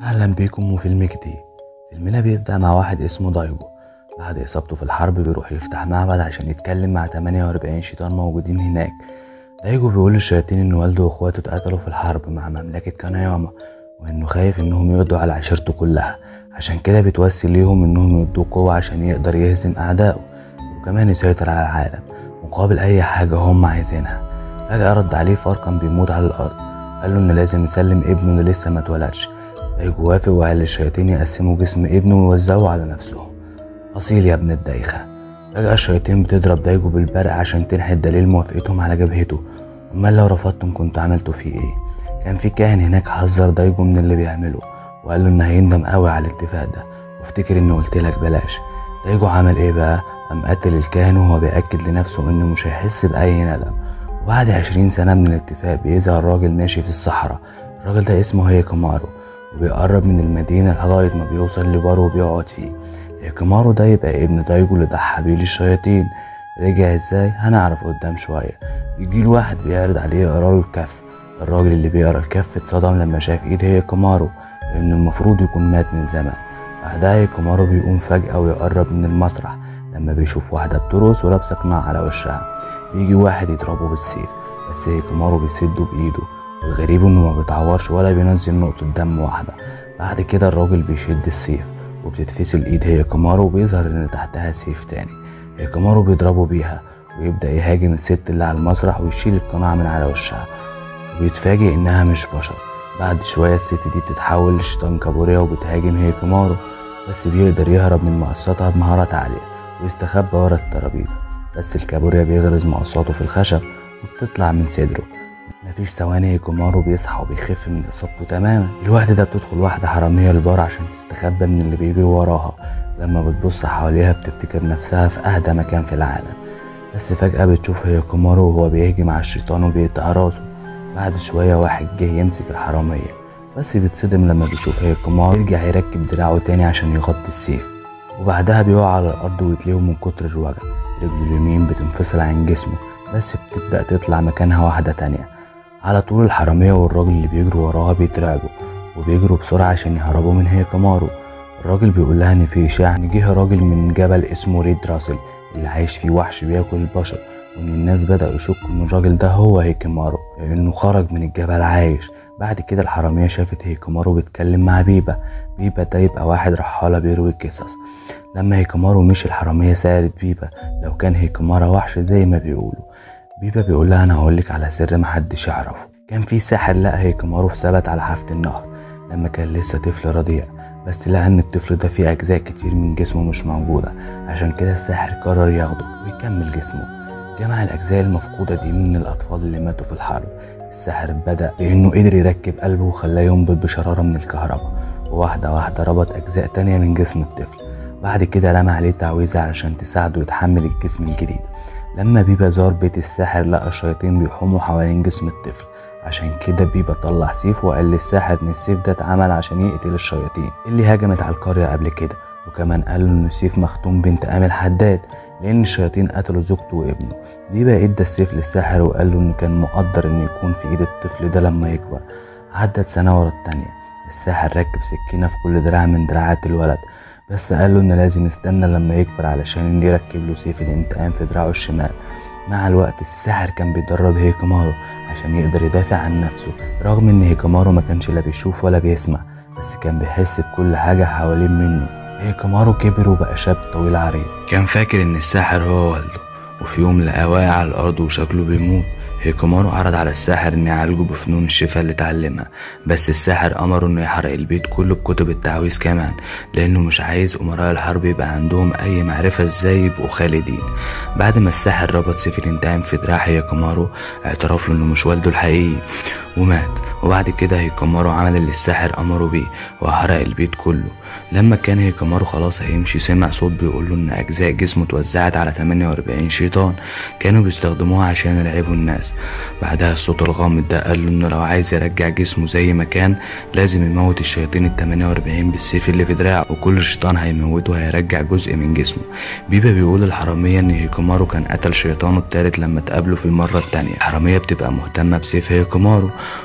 أهلا بيكم وفيلم جديد فيلمنا بيبدأ مع واحد اسمه دايجو بعد إصابته في الحرب بيروح يفتح معبد عشان يتكلم مع 48 شيطان موجودين هناك دايجو بيقول للشياطين إن والده وإخواته اتقتلوا في الحرب مع مملكة كاناياما وإنه خايف إنهم يقضوا على عشيرته كلها عشان كده بيتوسل ليهم إنهم يدوه قوة عشان يقدر يهزم أعدائه وكمان يسيطر على العالم مقابل أي حاجة هم عايزينها فجأة رد عليه فار كان بيموت على الأرض قال له إن لازم يسلم ابنه اللي لسه ما اتولدش دايجو وافق وقال للشياطين يقسموا جسم ابنه ويوزعوه على نفسهم أصيل يا ابن الدايخة فجأة الشياطين بتضرب دايجو بالبرق عشان تنحي دليل موافقتهم على جبهته أمال لو رفضتم كنتوا عملتوا فيه إيه كان في كاهن هناك حذر دايجو من اللي بيعمله وقال له إنه هيندم قوي على الاتفاق ده وافتكر إني قلت لك بلاش دايجو عمل إيه بقى قام قتل الكاهن وهو بيأكد لنفسه إنه مش هيحس بأي ندم وبعد عشرين سنة من الاتفاق بيظهر راجل ماشي في الصحراء الراجل ده اسمه هيكمارو وبيقرب من المدينة لغاية ما بيوصل لبار وبيقعد فيه هيكمارو ده يبقى ابن دايجو اللي ضحى بيه للشياطين رجع ازاي هنعرف قدام شوية بيجيله واحد بيعرض عليه يقرا له الكف الراجل اللي بيقرا الكف اتصدم لما شاف ايد هيكمارو لأنه المفروض يكون مات من زمان بعدها هيكمارو بيقوم فجأة ويقرب من المسرح لما بيشوف واحدة بترقص ولابسة قناع على وشها بيجي واحد يضربه بالسيف بس هيكمارو بيسده بإيده الغريب انه ما بيتعورش ولا بينزل نقطة دم واحدة بعد كده الراجل بيشد السيف وبتتفصل ايد هيكمارو وبيظهر ان تحتها سيف تاني هيكمارو بيضربه بيها ويبدأ يهاجم الست اللي على المسرح ويشيل القناع من على وشها وبيتفاجئ انها مش بشر بعد شوية الست دي بتتحول لشيطان كابوريا وبتهاجم هيكمارو بس بيقدر يهرب من مقصاتها بمهارات عالية ويستخبى ورا الترابيزة بس الكابوريا بيغرز مقصاته في الخشب وبتطلع من صدره مفيش ثواني هيكمارو بيصحى وبيخف من إصابته تماما الوقت ده بتدخل واحدة حرامية البار عشان تستخبى من اللي بيجري وراها لما بتبص حواليها بتفتكر نفسها في أهدى مكان في العالم بس فجأة بتشوف هيكمارو وهو بيهجم على الشيطان وبيقطع راسه بعد شوية واحد جه يمسك الحرامية بس بيتصدم لما بيشوف هيكمارو يرجع يركب دراعه تاني عشان يغطي السيف وبعدها بيقع على الأرض ويتلهي من كتر الوجع رجله اليمين بتنفصل عن جسمه بس بتبدأ تطلع مكانها واحدة تانية على طول الحرامية والراجل اللي بيجروا وراها بيترعبوا وبيجروا بسرعة عشان يهربوا من هيكمارو الراجل بيقول لها إن في إشاعة إن جه راجل من جبل اسمه ريد راسل اللي عايش فيه وحش بياكل البشر وإن الناس بدأوا يشكوا إن الراجل ده هو هيكمارو لأنه خرج من الجبل عايش بعد كده الحرامية شافت هيكمارو بيتكلم مع بيبا بيبا ده يبقى واحد رحالة بيروي القصص لما هيكمارو مشي الحرامية سألت بيبا لو كان هيكمارا وحش زي ما بيقولوا بيبا بيقول لها انا هقولك على سر محدش يعرفه كان في ساحر لقى هيكمارو في ثبت على حافة النهر لما كان لسه طفل رضيع بس لقى ان الطفل ده فيه اجزاء كتير من جسمه مش موجودة عشان كده الساحر قرر ياخده ويكمل جسمه جمع الاجزاء المفقودة دي من الاطفال اللي ماتوا في الحرب الساحر بدأ بانه قدر يركب قلبه وخلاه ينبض بشرارة من الكهرباء وواحدة واحدة ربط اجزاء تانية من جسم الطفل بعد كده رمى عليه تعويذة علشان تساعده يتحمل الجسم الجديد لما بيبا زار بيت الساحر لقى الشياطين بيحوموا حوالين جسم الطفل عشان كده بيبا طلع سيف وقال للساحر ان السيف ده اتعمل عشان يقتل الشياطين اللي هجمت على القرية قبل كده وكمان قال له ان السيف مختوم بانتقام الحداد لان الشياطين قتلوا زوجته وابنه بيبا ادى السيف للساحر وقال له انه كان مقدر انه يكون في ايد الطفل ده لما يكبر عدت سنة ورا التانية الساحر ركب سكينة في كل دراع من دراعات الولد بس قال له ان لازم يستنى لما يكبر علشان يركب له سيف الانتقام في دراعه الشمال مع الوقت الساحر كان بيدرب هيكمارو عشان يقدر يدافع عن نفسه رغم ان هيكمارو ما كانش لا بيشوف ولا بيسمع بس كان بيحس بكل حاجة حوالين منه هيكمارو كبر وبقى شاب طويل عريض كان فاكر ان الساحر هو والده وفي يوم لقاه واقع على الارض وشكله بيموت هيكمارو عرض على الساحر انه يعالجه بفنون الشفاء اللي اتعلمها بس الساحر امره انه يحرق البيت كله بكتب التعويذ كمان لانه مش عايز امراء الحرب يبقى عندهم اي معرفة ازاي يبقوا خالدين بعد ما الساحر ربط سيف الانتقام في دراع هيكمارو اعترف له انه مش والده الحقيقي ومات وبعد كده هيكمارو عمل اللي الساحر امره بيه وحرق البيت كله لما كان هيكمارو خلاص هيمشي سمع صوت بيقول له ان اجزاء جسمه اتوزعت على 48 شيطان كانوا بيستخدموها عشان يلعبوا الناس بعدها الصوت الغامض ده قال له انه لو عايز يرجع جسمه زي ما كان لازم يموت الشياطين ال 48 بالسيف اللي في دراعه وكل شيطان هيموته هيرجع جزء من جسمه بيبا بيقول الحرامية ان هيكمارو كان قتل شيطانه التالت لما اتقابلوا في المرة التانية الحرامية بتبقى مهتمة بسيف هيكمارو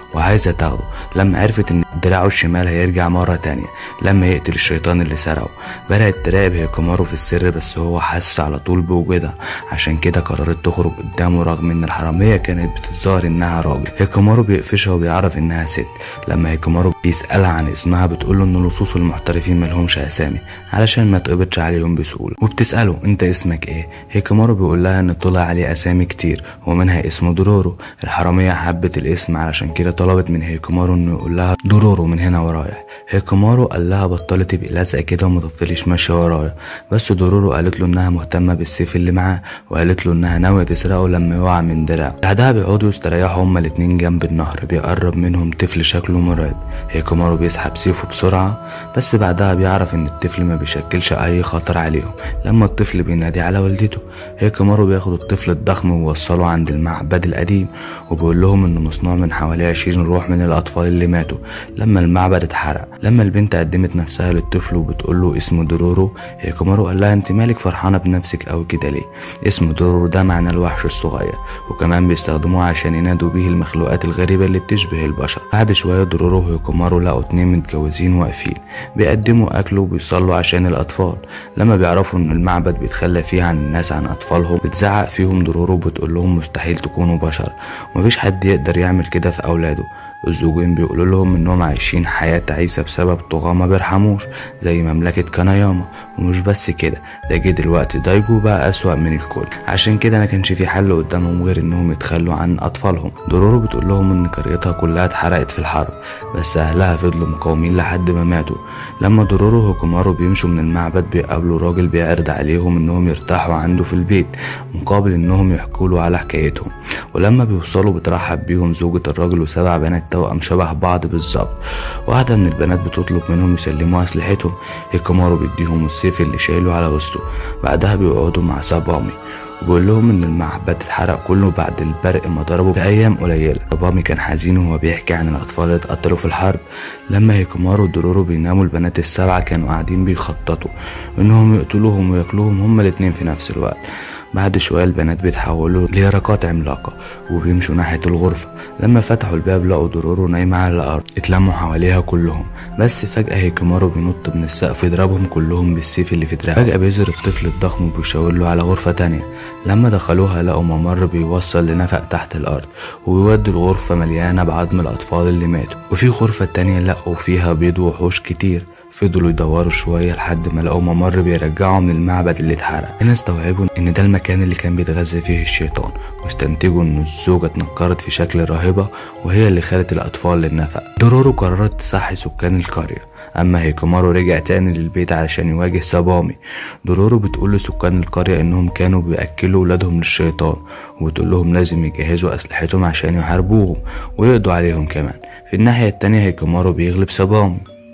وعايزة تاخده لما عرفت ان دراعه الشمال هيرجع مرة تانية لما يقتل الشيطان اللي سرقه بدأت تراقب هيكمارو في السر بس هو حس على طول بوجودها عشان كده قررت تخرج قدامه رغم ان الحرامية كانت بتظهر انها راجل هيكمارو بيقفشها وبيعرف انها ست لما هيكمارو بيسألها عن اسمها بتقوله ان لصوص المحترفين ملهمش اسامي علشان ما تقبضش عليهم بسهولة وبتسأله انت اسمك ايه هيكمارو بيقول لها ان طلع عليه اسامي كتير ومنها اسمه دورورو الحرامية حبت الاسم علشان كده طلبت من هيكمارو انه يقول لها دورورو من هنا ورايح هيكمارو قال لها بطلي تبقي لازقة كده وما تفضليش ماشية ورايا بس دورورو قالت له انها مهتمة بالسيف اللي معاه وقالت له انها ناوية تسرقه لما يقع من دراعه بعدها بيقعدوا يستريحوا هما الاتنين جنب النهر بيقرب منهم طفل شكله مرعب هيكمارو بيسحب سيفه بسرعة بس بعدها بيعرف ان الطفل ما بيشكلش اي خطر عليهم لما الطفل بينادي على والدته هيكمارو بياخد الطفل الضخم ويوصله عند المعبد القديم وبيقول لهم انه مصنوع من حوالي عشرين روح من الاطفال اللي ماتوا لما المعبد اتحرق لما البنت قدمت نفسها للطفل وبتقول له اسمه دورورو هيكمارو قال لها انت مالك فرحانه بنفسك قوي كده ليه اسم دورورو ده معنى الوحش الصغير وكمان بيستخدموه عشان ينادوا بيه المخلوقات الغريبه اللي بتشبه البشر بعد شويه دورورو وهيكمارو لقوا اتنين متجوزين واقفين بيقدموا اكل وبيصلوا عشان الاطفال لما بيعرفوا ان المعبد بيتخلى فيه عن الناس عن اطفالهم بتزعق فيهم دورورو وبتقول لهم مستحيل تكونوا بشر ومفيش حد يقدر يعمل كده في اولاده الزوجين بيقولوا لهم انهم عايشين حياة تعيسة بسبب طغاة ما بيرحموش زي مملكة كاناياما ومش بس كده ده جه دلوقتي دايجو بقى أسوأ من الكل عشان كده ما كانش في حل قدامهم غير انهم يتخلوا عن اطفالهم دورورو بتقول لهم ان قريتها كلها اتحرقت في الحرب بس اهلها فضلوا مقاومين لحد ما ماتوا لما دورورو وكومارو بيمشوا من المعبد بيقابلوا راجل بيعرض عليهم انهم يرتاحوا عنده في البيت مقابل انهم يحكوا له على حكايتهم ولما بيوصلوا بترحب بيهم زوجة الراجل وسبع بنات توأم شبه بعض بالظبط واحدة من البنات بتطلب منهم يسلموا أسلحتهم هيكمارو بيديهم السيف اللي شايله على وسطه بعدها بيقعدوا مع سابامي وبيقول لهم ان المعبد اتحرق كله بعد البرق ما ضربه بأيام قليلة سابامي كان حزين وهو بيحكي عن الأطفال اللي اتقتلوا في الحرب لما هيكمارو ودورورو بيناموا البنات السبعة كانوا قاعدين بيخططوا انهم يقتلوهم وياكلوهم هما الاتنين في نفس الوقت بعد شوية البنات بيتحولوا ليرقات عملاقة وبيمشوا ناحية الغرفة لما فتحوا الباب لقوا دورورو نايمة على الأرض اتلموا حواليها كلهم بس فجأة هيكمارو بينط من السقف يضربهم كلهم بالسيف اللي في دراعه فجأة بيظهر الطفل الضخم وبيشاور له على غرفة تانية لما دخلوها لقوا ممر بيوصل لنفق تحت الأرض وبيودي الغرفة مليانة بعظم الأطفال اللي ماتوا وفي غرفة تانية لقوا فيها بيض وحوش كتير فضلوا يدوروا شوية لحد ما لقوا ممر بيرجعوا من المعبد اللي اتحرق هنا استوعبوا ان ده المكان اللي كان بيتغذى فيه الشيطان واستنتجوا ان الزوجة اتنكرت في شكل راهبة وهي اللي خلت الاطفال للنفق دورورو قررت تصحي سكان القرية اما هيكمارو رجع تاني للبيت علشان يواجه سابامي دورورو بتقول لسكان القرية انهم كانوا بيأكلوا ولادهم للشيطان وبتقول لهم لازم يجهزوا اسلحتهم عشان يحاربوهم ويقضوا عليهم كمان في الناحية التانية هيكمارو بيغلب سابامي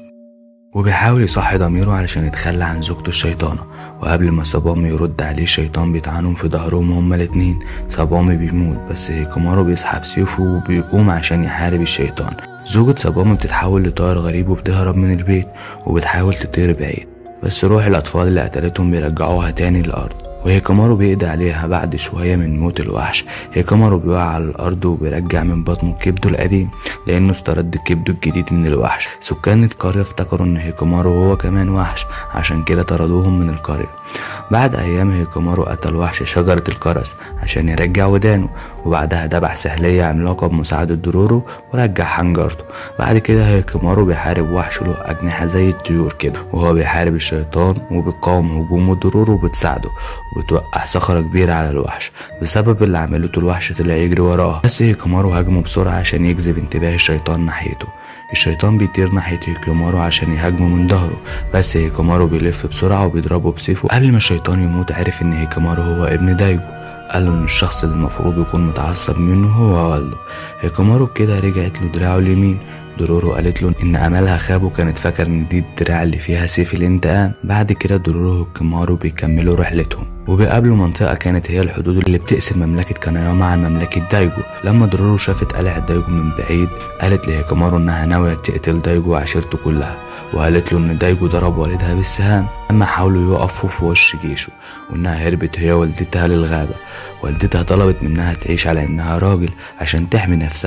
وبيحاول يصحي ضميره علشان يتخلى عن زوجته الشيطانة وقبل ما صبامي يرد عليه الشيطان بيطعنهم في ظهرهم هما الاتنين صبامي بيموت بس هيكمارو بيسحب سيفه وبيقوم عشان يحارب الشيطان زوجة صبامي بتتحول لطائر غريب وبتهرب من البيت وبتحاول تطير بعيد بس روح الأطفال اللي قتلتهم بيرجعوها تاني للأرض وهيكمارو بيقضي عليها بعد شوية من موت الوحش هيكمارو بيقع على الأرض وبيرجع من بطنه كبده القديم لأنه استرد كبده الجديد من الوحش سكان القرية افتكروا إن هيكمارو هو كمان وحش عشان كده طردوهم من القرية بعد أيام هيكمارو قتل وحش شجرة الكرز عشان يرجع ودانه وبعدها ذبح سحلية عملاقة بمساعدة دورورو ورجع حنجرته بعد كده هيكمارو بيحارب وحش له أجنحة زي الطيور كده وهو بيحارب الشيطان وبيقاوم هجومه دورورو وبتساعده وبتوقع صخرة كبيرة على الوحش بسبب اللي عملته الوحش طلع يجري وراها بس هيكمارو هاجمه بسرعة عشان يجذب انتباه الشيطان ناحيته الشيطان بيطير ناحية هيكمارو عشان يهاجمه من ظهره بس هيكمارو بيلف بسرعة وبيضربه بسيفه قبل ما الشيطان يموت عرف ان هيكمارو هو ابن دايجو قال له ان الشخص اللي المفروض يكون متعصب منه هو والده هيكمارو بكده رجعت له دراعه اليمين دورورو قالت له ان املها خاب وكانت فاكر ان دي الدراع اللي فيها سيف الانتقام بعد كده دورورو وكيمارو بيكملوا رحلتهم وبيقابلوا منطقة كانت هي الحدود اللي بتقسم مملكة كاناياما عن مملكة دايجو لما دورورو شافت قلعة دايجو من بعيد قالت لهيكمارو انها ناوية تقتل دايجو وعشيرته كلها وقالت له ان دايجو ضرب والدها بالسهام لما حاولوا يقفوا في وش جيشه وانها هربت هي والدتها للغابة والدتها طلبت منها تعيش على انها راجل عشان تحمي نفسها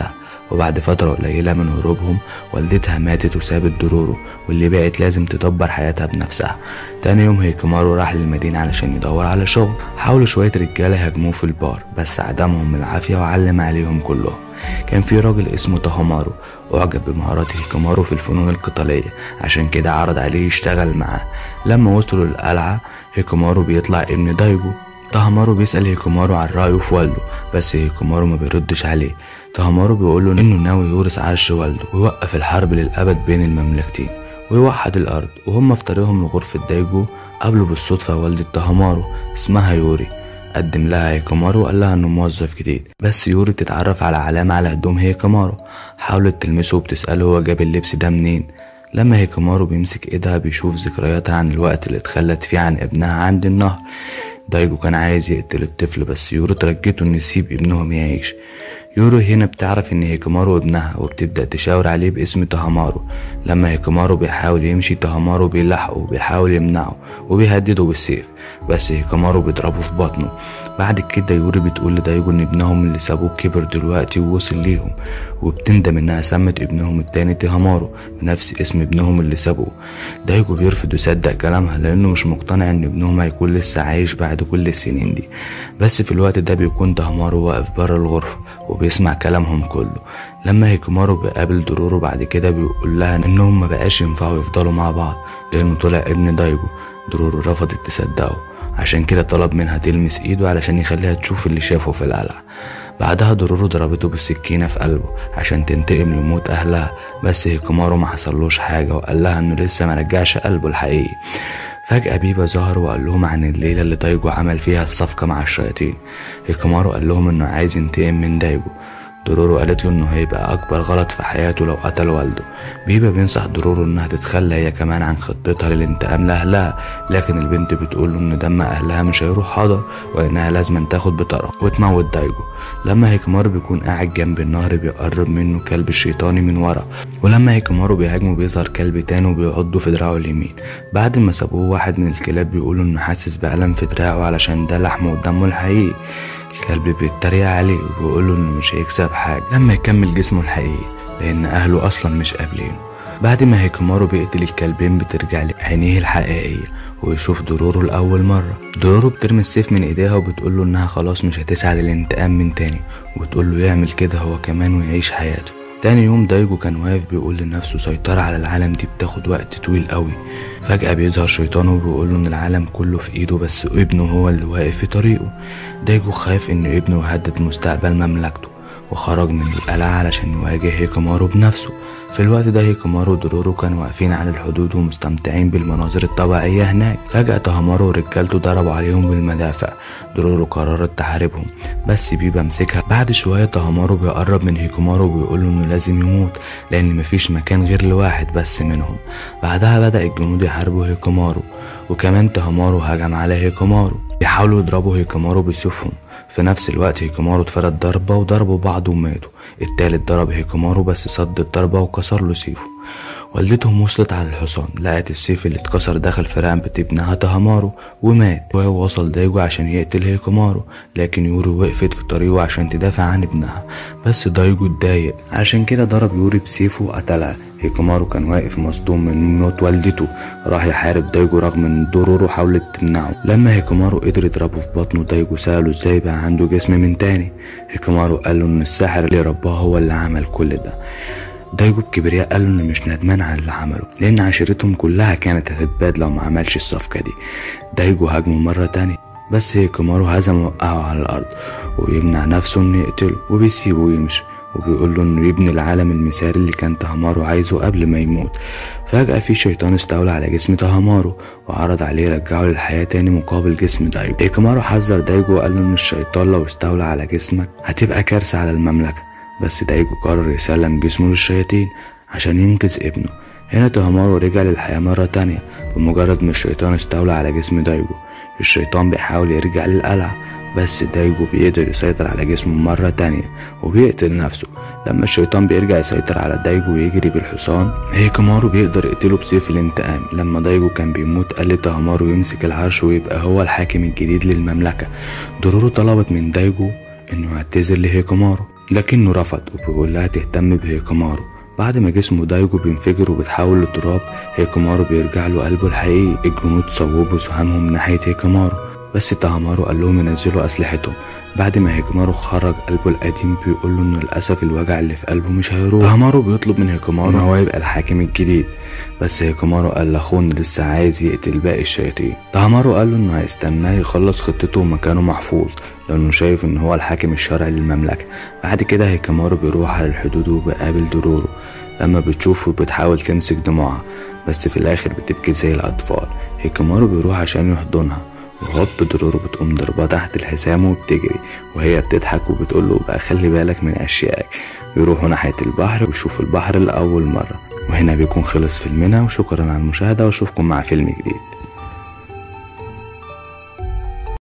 وبعد فترة قليلة من هروبهم والدتها ماتت وسابت درورو واللي بقت لازم تدبر حياتها بنفسها تاني يوم هيكمارو راح للمدينة علشان يدور على شغل حاولوا شوية رجالة هاجموه في البار بس عدمهم من العافية وعلم عليهم كلهم كان في راجل اسمه تاهامارو أعجب بمهارات هيكمارو في الفنون القتالية عشان كده عرض عليه يشتغل معاه لما وصلوا للقلعة هيكمارو بيطلع ابن دايجو تاهامارو بيسأل هيكمارو عن رأيه في والده بس هيكمارو ما بيردش عليه تاهامارو بيقول له انه ناوي يورث عرش والده ويوقف الحرب للأبد بين المملكتين ويوحد الأرض وهم في طريقهم لغرفة دايجو قابلوا بالصدفة والدة تاهامارو اسمها يوري قدم لها هيكمارو وقال لها انه موظف جديد بس يوري تتعرف على علامة على هدوم هيكمارو حاولت تلمسه وبتسأله هو جاب اللبس ده منين لما هيكمارو بيمسك ايدها بيشوف ذكرياتها عن الوقت اللي اتخلت فيه عن ابنها عند النهر دايجو كان عايز يقتل الطفل بس يورو ترجته انه يسيب ابنهم يعيش يورو هنا بتعرف ان هيكمارو ابنها وبتبدأ تشاور عليه باسم تاهامارو لما هيكمارو بيحاول يمشي تاهامارو بيلحقه وبيحاول يمنعه وبيهدده بالسيف بس هيكمارو بيضربه في بطنه بعد كده يوري بتقول لدايجو ان ابنهم اللي سابوه كبر دلوقتي ووصل ليهم وبتندم انها سمت ابنهم التاني تيهامارو بنفس اسم ابنهم اللي سابوه دايجو بيرفض يصدق كلامها لانه مش مقتنع ان ابنهم هيكون لسه عايش بعد كل السنين دي بس في الوقت ده بيكون تهامارو واقف بره الغرفة وبيسمع كلامهم كله لما هيكمارو بيقابل درورو بعد كده بيقول لها انهم ما بقاش ينفعوا يفضلوا مع بعض لانه طلع ابن دايجو درورو رفضت تصدقه عشان كده طلب منها تلمس ايده علشان يخليها تشوف اللي شافه في القلعة بعدها درورو ضربته بالسكينة في قلبه عشان تنتقم لموت أهلها بس هيكمارو ما حصلوش حاجة وقال لها إنه لسه ما رجعش قلبه الحقيقي فجأة بيبا ظهر وقال لهم عن الليلة اللي دايجو عمل فيها الصفقة مع الشياطين هيكمارو قال لهم إنه عايز ينتقم من دايجو درورو قالت له انه هيبقى اكبر غلط في حياته لو قتل والده بيبا بينصح درورو انها تتخلى هي كمان عن خطتها للانتقام لاهلها لكن البنت بتقول له ان دم اهلها مش هيروح حاضر وانها لازم تاخد بطرف وتموت دايجو لما هيكمارو بيكون قاعد جنب النهر بيقرب منه كلب الشيطاني من ورا ولما هيكمارو بيهاجمه بيظهر كلب تاني وبيعضه في دراعه اليمين بعد ما سابوه واحد من الكلاب بيقوله انه حاسس بألم في دراعه علشان ده لحمه ودمه الحقيقي الكلب بيتريق عليه وبيقوله انه مش هيكسب حاجة لما يكمل جسمه الحقيقي لان اهله اصلا مش قابلينه بعد ما هيكمارو بيقتل الكلبين بترجع لعينيه الحقيقية ويشوف درورو لأول مرة درورو بترمي السيف من ايديها وبتقوله انها خلاص مش هتسعى للانتقام من تاني وبتقول له يعمل كده هو كمان ويعيش حياته تاني يوم دايجو كان واقف بيقول لنفسه سيطرة على العالم دي بتاخد وقت طويل قوي فجأة بيظهر شيطانه وبيقول له إن العالم كله في إيده بس ابنه هو اللي واقف في طريقه دايجو خاف إن ابنه يهدد مستقبل مملكته وخرج من القلعة علشان يواجه هيكمارو بنفسه في الوقت ده هيكمارو ودورورو كانوا واقفين على الحدود ومستمتعين بالمناظر الطبيعية هناك فجأة تهامارو ورجالته ضربوا عليهم بالمدافع دورورو قررت تحاربهم بس بيبا مسكها بعد شوية تهامارو بيقرب من هيكمارو وبيقول له انه لازم يموت لان مفيش مكان غير لواحد بس منهم بعدها بدأ الجنود يحاربوا هيكمارو وكمان تهامارو هجم على هيكمارو بيحاولوا يضربوا هيكمارو بسيوفهم في نفس الوقت هيكمارو اتفرد ضربة وضربوا بعض وماتوا التالت ضرب هيكمارو بس صد الضربة وكسر له سيفه والدتهم وصلت على الحصان لقت السيف اللي اتكسر دخل في رقبة ابنها تهامارو ومات وهو وصل دايجو عشان يقتل هيكمارو لكن يورو وقفت في طريقه عشان تدافع عن ابنها بس دايجو اتضايق عشان كده ضرب يوري بسيفه وقتلها هيكمارو كان واقف مصدوم من موت والدته راح يحارب دايجو رغم ان دورورو حاولت تمنعه لما هيكمارو قدر يضربه في بطنه دايجو سأله ازاي بقى عنده جسم من تاني هيكمارو قال له ان الساحر اللي رباه هو اللي عمل كل ده دايجو بكبرياء قال له انه مش ندمان على اللي عمله لان عشيرتهم كلها كانت هتتباد لو ما عملش الصفقة دي دايجو هاجمه مرة تانية بس هيكمارو هزم وقعه على الارض وبيمنع نفسه انه يقتله وبيسيبه يمشي وبيقول له انه يبني العالم المثالي اللي كان تهامارو عايزه قبل ما يموت فجأة في شيطان استولى على جسم تهامارو وعرض عليه يرجعه للحياة تاني مقابل جسم دايجو هيكمارو حذر دايجو وقال له ان الشيطان لو استولى على جسمك هتبقى كارثة على المملكة بس دايجو قرر يسلم جسمه للشياطين عشان ينقذ ابنه هنا تهامارو رجع للحياة مرة تانية بمجرد ما الشيطان استولى على جسم دايجو الشيطان بيحاول يرجع للقلعة بس دايجو بيقدر يسيطر على جسمه مرة تانية وبيقتل نفسه لما الشيطان بيرجع يسيطر على دايجو ويجري بالحصان هيكمارو بيقدر يقتله بسيف الانتقام لما دايجو كان بيموت قال لتهامارو يمسك العرش ويبقى هو الحاكم الجديد للمملكة دورورو طلبت من دايجو انه يعتذر لهيكمارو لكنه رفض وبيقول لها تهتم بهيكمارو بعد ما جسمه دايجو بينفجر وبيتحول لتراب هيكمارو بيرجع له قلبه الحقيقي الجنود صوبوا سهامهم ناحية هيكمارو بس تاهامارو قال لهم ينزلوا أسلحتهم بعد ما هيكمارو خرج قلبه القديم بيقول له انه للاسف الوجع اللي في قلبه مش هيروح تاهامارو بيطلب من هيكمارو ان هو يبقى الحاكم الجديد بس هيكمارو قال لاخونا لسه عايز يقتل باقي الشياطين تاهامارو قال له انه هيستناه يخلص خطته ومكانه محفوظ لانه شايف ان هو الحاكم الشرعي للمملكه بعد كده هيكمارو بيروح على الحدود وبيقابل دورورو لما بتشوفه بتحاول تمسك دموعها بس في الاخر بتبكي زي الاطفال هيكمارو بيروح عشان يحضنها وهوب دورورو بتقوم ضربها تحت الحزام وبتجري وهي بتضحك وبتقول له بقى خلي بالك من اشيائك يروحوا ناحية البحر ويشوفوا البحر لأول مرة وهنا بيكون خلص فيلمنا وشكرا على المشاهدة واشوفكم مع فيلم جديد